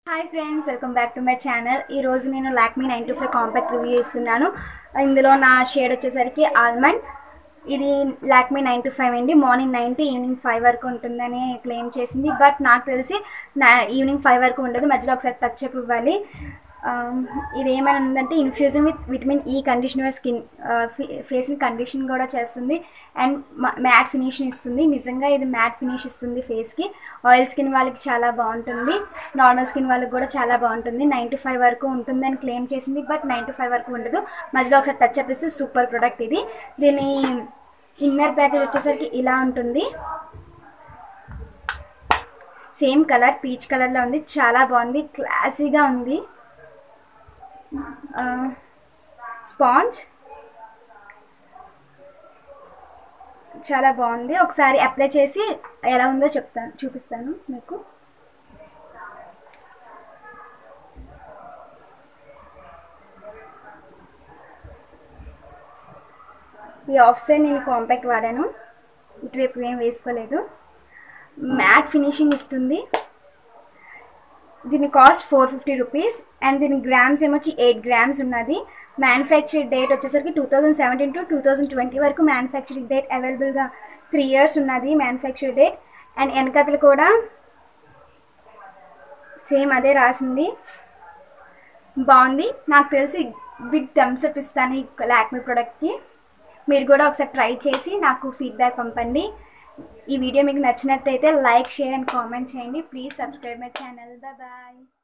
hi friends welcome back to my channel ఈ రోజు నేను Lakme nine to five compact review ఇస్తున్నాను ఇందులో నా షేడ్ వచ్చేసరికి ఆల్మండ్ ఇది లాక్మీ నైన్ టు ఫైవ్ అండి morning nine to evening five వరకు ఉంటుందని క్లెయిమ్ చేసింది బట్ నాకు తెలిసి నా ఈవినింగ్ ఫైవ్ వరకు ఉండదు మధ్యలో ఒకసారి టచ్ అప్ ఇవ్వాలి Um, ఇది ఏమైనా ఉందంటే infusion with vitamin E conditioner skin ఫేస్ని కండిషన్ కూడా చేస్తుంది అండ్ మ్యాట్ ఫినిష్ ఇస్తుంది నిజంగా ఇది మ్యాట్ ఫినిష్ ఇస్తుంది ఫేస్కి ఆయిల్ స్కిన్ వాళ్ళకి చాలా బాగుంటుంది నార్మల్ స్కిన్ వాళ్ళకి కూడా చాలా బాగుంటుంది నైన్ టు ఫైవ్ వరకు ఉంటుందని క్లెయిమ్ చేసింది బట్ నైన్ టు ఫైవ్ వరకు ఉండదు మధ్యలో ఒకసారి టచ్ అప్ ఇస్తే సూపర్ ప్రొడక్ట్ ఇది దీని ఇన్నర్ ప్యాకేజ్ వచ్చేసరికి ఇలా ఉంటుంది సేమ్ కలర్ పీచ్ కలర్లో ఉంది చాలా బాగుంది క్లాసీగా ఉంది స్పాంజ్ చాలా బాగుంది ఒకసారి అప్లై చేసి ఎలా ఉందో చెప్తాను చూపిస్తాను మీకు ఈ ఆఫ్ సైడ్ నేను కాంపాక్ట్ వాడాను ఇటువైపు ఏం వేసుకోలేదు మ్యాట్ ఫినిషింగ్ ఇస్తుంది దీని cost four fifty rupees and దీని గ్రామ్స్ ఏమొచ్చి ఎయిట్ గ్రామ్స్ ఉన్నది మ్యానుఫ్యాక్చర్ డేట్ వచ్చేసరికి two thousand seventeen to two thousand twenty వరకు మ్యానుఫ్యాక్చరింగ్ డేట్ అవైలబుల్గా త్రీ ఇయర్స్ ఉన్నది మ్యానుఫ్యాక్చర్ డేట్ అండ్ వెనకతలు కూడా సేమ్ అదే రాసింది బాగుంది నాకు తెలిసి బిగ్ థమ్స్ అప్ ఇస్తాను ఈ లాక్మీ ప్రోడక్ట్కి మీరు కూడా ఒకసారి ట్రై చేసి నాకు ఫీడ్బ్యాక్ పంపండి ఈ వీడియో మీకు నచ్చినట్టయితే లైక్ షేర్ అండ్ కామెంట్ చేయండి please subscribe my channel bye